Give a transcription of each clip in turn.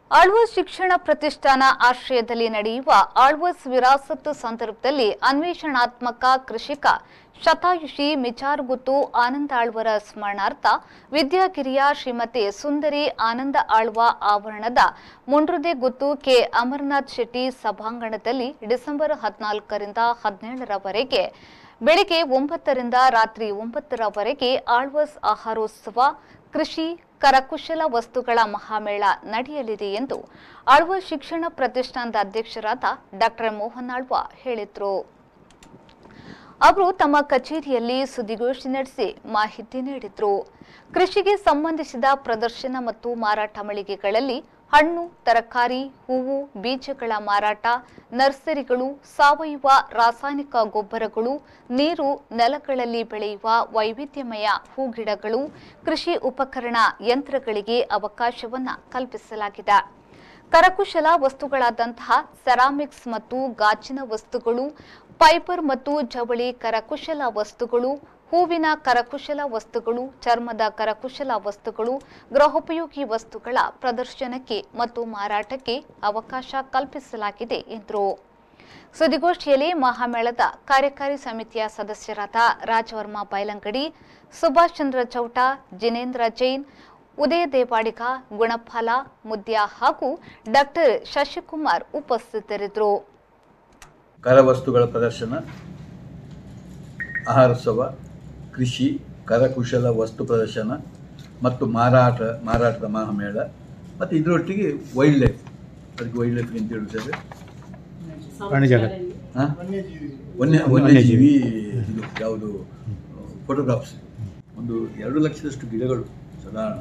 ಆಳ್ವಾಸ್ ಶಿಕ್ಷಣ ಪ್ರತಿಷ್ಠಾನ ಆಶ್ರಯದಲ್ಲಿ ನಡೆಯುವ ಆಳ್ವಾಸ್ ವಿರಾಸತ್ತು ಸಂದರ್ಭದಲ್ಲಿ ಅನ್ವೇಷಣಾತ್ಮಕ ಕೃಷಿಕ ಶತಾಯುಷಿ ಮಿಚಾರುಗುತ್ತು ಆನಂದ ಆಳ್ವರ ಸ್ಮರಣಾರ್ಥ ವಿದ್ಯಾಗಿರಿಯ ಶ್ರೀಮತಿ ಸುಂದರಿ ಆನಂದ ಆಳ್ವ ಆವರಣದ ಮುಂಡ್ರುದೆ ಗುತ್ತು ಕೆ ಅಮರನಾಥ್ ಶೆಟ್ಟಿ ಸಭಾಂಗಣದಲ್ಲಿ ಡಿಸೆಂಬರ್ ಹದಿನಾಲ್ಕರಿಂದ ಹದಿನೇಳರವರೆಗೆ ಬೆಳಿಗ್ಗೆ ಒಂಬತ್ತರಿಂದ ರಾತ್ರಿ ಒಂಬತ್ತರವರೆಗೆ ಆಳ್ವಾಸ್ ಆಹಾರೋತ್ಸವ ಕೃಷಿ ಕರಕುಶಲ ವಸ್ತುಗಳ ಮಹಾಮೇಳ ನಡೆಯಲಿದೆ ಎಂದು ಆಳ್ವ ಶಿಕ್ಷಣ ಪ್ರತಿಷ್ಠಾನದ ಅಧ್ಯಕ್ಷರಾದ ಡಾಕ್ಟರ್ ಮೋಹನ್ ಆಳ್ವ ಹೇಳಿದರು ಅವರು ತಮ್ಮ ಕಚೇರಿಯಲ್ಲಿ ಸುದ್ದಿಗೋಷ್ಠಿ ನಡೆಸಿ ಮಾಹಿತಿ ನೀಡಿದರು ಕೃಷಿಗೆ ಸಂಬಂಧಿಸಿದ ಪ್ರದರ್ಶನ ಮತ್ತು ಮಾರಾಟ ಮಳಿಗೆಗಳಲ್ಲಿ ಹಣ್ಣು ತರಕಾರಿ ಹೂವು ಬೀಜಗಳ ಮಾರಾಟ ನರ್ಸರಿಗಳು ಸಾವಯವ ರಾಸಾಯನಿಕ ಗೊಬ್ಬರಗಳು ನೀರು ನೆಲಗಳಲ್ಲಿ ಬೆಳೆಯುವ ವೈವಿಧ್ಯಮಯ ಹೂಗಿಡಗಳು ಕೃಷಿ ಉಪಕರಣ ಯಂತ್ರಗಳಿಗೆ ಅವಕಾಶವನ್ನ ಕಲ್ಪಿಸಲಾಗಿದೆ ಕರಕುಶಲ ವಸ್ತುಗಳಾದಂತಹ ಸೆರಾಮಿಕ್ಸ್ ಮತ್ತು ಗಾಜಿನ ವಸ್ತುಗಳು ಫೈಬರ್ ಮತ್ತು ಜವಳಿ ಕರಕುಶಲ ವಸ್ತುಗಳು ಹೂವಿನ ಕರಕುಶಲ ವಸ್ತುಗಳು ಚರ್ಮದ ಕರಕುಶಲ ವಸ್ತುಗಳು ಗೃಹೋಪಯೋಗಿ ವಸ್ತುಗಳ ಪ್ರದರ್ಶನಕ್ಕೆ ಮತ್ತು ಮಾರಾಟಕ್ಕೆ ಅವಕಾಶ ಕಲ್ಪಿಸಲಾಗಿದೆ ಎಂದರು ಸುದ್ದಿಗೋಷ್ಠಿಯಲ್ಲಿ ಮಹಾಮೇಳದ ಕಾರ್ಯಕಾರಿ ಸಮಿತಿಯ ಸದಸ್ಯರಾದ ರಾಜವರ್ಮ ಬೈಲಂಗಡಿ ಸುಭಾಷ್ ಚಂದ್ರ ಚೌಟ ಜಿನೇಂದ್ರ ಜೈನ್ ಉದಯ ದೇವಾಡಿಗ ಗುಣಫಲ ಮುದ್ಯಾ ಹಾಗೂ ಡಾಕ್ಟರ್ ಶಶಿಕುಮಾರ್ ಉಪಸ್ಥಿತರಿದ್ದರು ಕರವಸ್ತುಗಳ ಪ್ರದರ್ಶನ ಆಹಾರೋತ್ಸವ ಕೃಷಿ ಕರಕುಶಲ ವಸ್ತು ಪ್ರದರ್ಶನ ಮತ್ತು ಮಾರಾಟ ಮಾರಾಟದ ಮಹಾಮೇಳ ಮತ್ತು ಇದರೊಟ್ಟಿಗೆ ವೈಲ್ಡ್ ಲೈಫ್ ಅದಕ್ಕೆ ವೈಲ್ಡ್ ಲೈಫ್ ಅಂತ ಹೇಳಿ ಸರ್ ಪ್ರಾಣಿ ಜಗತ್ ಹಾಂ ವನ್ಯ ವನ್ಯಜೀವಿ ಇದು ಯಾವುದು ಫೋಟೋಗ್ರಾಫ್ಸ್ ಒಂದು ಎರಡು ಲಕ್ಷದಷ್ಟು ಗಿಡಗಳು ಸಾಧಾರಣ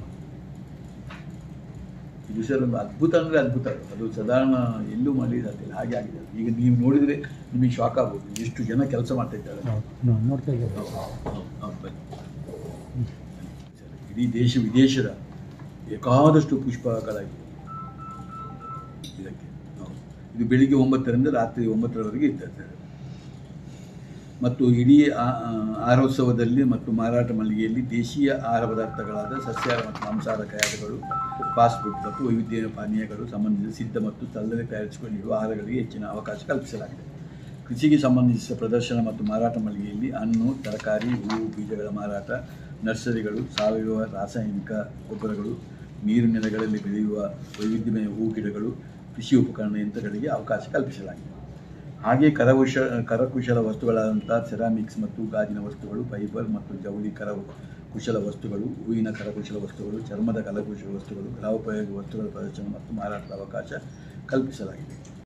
ಇದು ಸರ್ ಒಂದು ಅದ್ಭುತ ಅಂದರೆ ಅದ್ಭುತ ಅದು ಸಾಧಾರಣ ಎಲ್ಲೂ ಮಾಡಲಿ ಸಾಧ್ಯ ಇಲ್ಲ ಹಾಗೆ ಆಗಿದೆ ಈಗ ನೀವು ನೋಡಿದರೆ ನಿಮಗೆ ಶಾಕ್ ಆಗ್ಬೋದು ಎಷ್ಟು ಜನ ಕೆಲಸ ಮಾಡ್ತಾ ಇದ್ದಾರೆ ನೋ- ನೋಡ್ತಾ ಇದ್ದೇವೆ ಹೌದು, ಹೌದು, ಬನ್ನಿ. ಸರಿ, ಇಡೀ ದೇಶ ವಿದೇಶದ ಬೇಕಾದಷ್ಟು ಪುಷ್ಪಗಳಾಗಿವೆ ಇದಕ್ಕೆ ಹೌದು. ಇದು ಬೆಳಿಗ್ಗೆ ಒಂಬತ್ತರಿಂದ ರಾತ್ರಿ ಒಂಬತ್ತರವರೆಗೆ ಇರ್ತದೆ ಮತ್ತು ಇಡೀ ಆ- ಆ- ಆಹಾರೋತ್ಸವದಲ್ಲಿ ಮತ್ತು ಮಾರಾಟ ಮಳಿಗೆಯಲ್ಲಿ ದೇಶೀಯ ಆಹಾರ ಪದಾರ್ಥಗಳಾದ ಸಸ್ಯಾಹಾರ ಮತ್ತು ಮಾಂಸಾಹಾರ ಕಯಾಟಗಳು ಫಾಸ್ಟ್ ಫುಡ್ ಮತ್ತು ವೈವಿಧ್ಯ ಪಾನೀಯಗಳು ಸಂಬಂಧಿಸಿದ ಸಿದ್ಧ ಮತ್ತು ತಲ್ಲದೆ ತಯಾರಿಸಿಕೊಂಡಿರುವ ಆಹಾರಗಳಿಗೆ ಹೆಚ್ಚಿನ ಅವಕಾಶ ಕಲ್ಪಿಸಲಾಗಿದೆ ಕೃಷಿಗೆ ಸಂಬಂಧಿಸಿದ ಪ್ರದರ್ಶನ ಮತ್ತು ಮಾರಾಟ ಮಳಿಗೆಯಲ್ಲಿ ಹಣ್ಣು ತರಕಾರಿ ಹೂವು ಬೀಜಗಳ ಮಾರಾಟ ನರ್ಸರಿಗಳು ಸಾವಯವ ರಾಸಾಯನಿಕ ಗೊಬ್ಬರಗಳು ನೀರು ನೆಲೆಗಳಲ್ಲಿ ಬೆಳೆಯುವ ವೈವಿಧ್ಯಮಯ ಹೂ ಗಿಡಗಳು ಕೃಷಿ ಉಪಕರಣ ಯಂತ್ರಗಳಿಗೆ ಅವಕಾಶ ಕಲ್ಪಿಸಲಾಗಿದೆ ಹಾಗೆ ಕರಕುಶ ಕರಕುಶಲ ವಸ್ತುಗಳಾದಂಥ ಸೆರಾಮಿಕ್ಸ್ ಮತ್ತು ಗಾಜಿನ ವಸ್ತುಗಳು ಫೈಬರ್ ಮತ್ತು ಜವಳಿ ಕರ ಕುಶಲ ವಸ್ತುಗಳು ಹೂವಿನ ಕರಕುಶಲ ವಸ್ತುಗಳು ಚರ್ಮದ ಕರಕುಶಲ ವಸ್ತುಗಳು ಗೃಹೋಪಯೋಗಿ ವಸ್ತುಗಳ ಪ್ರದರ್ಶನ ಮತ್ತು ಮಾರಾಟದ ಅವಕಾಶ ಕಲ್ಪಿಸಲಾಗಿದೆ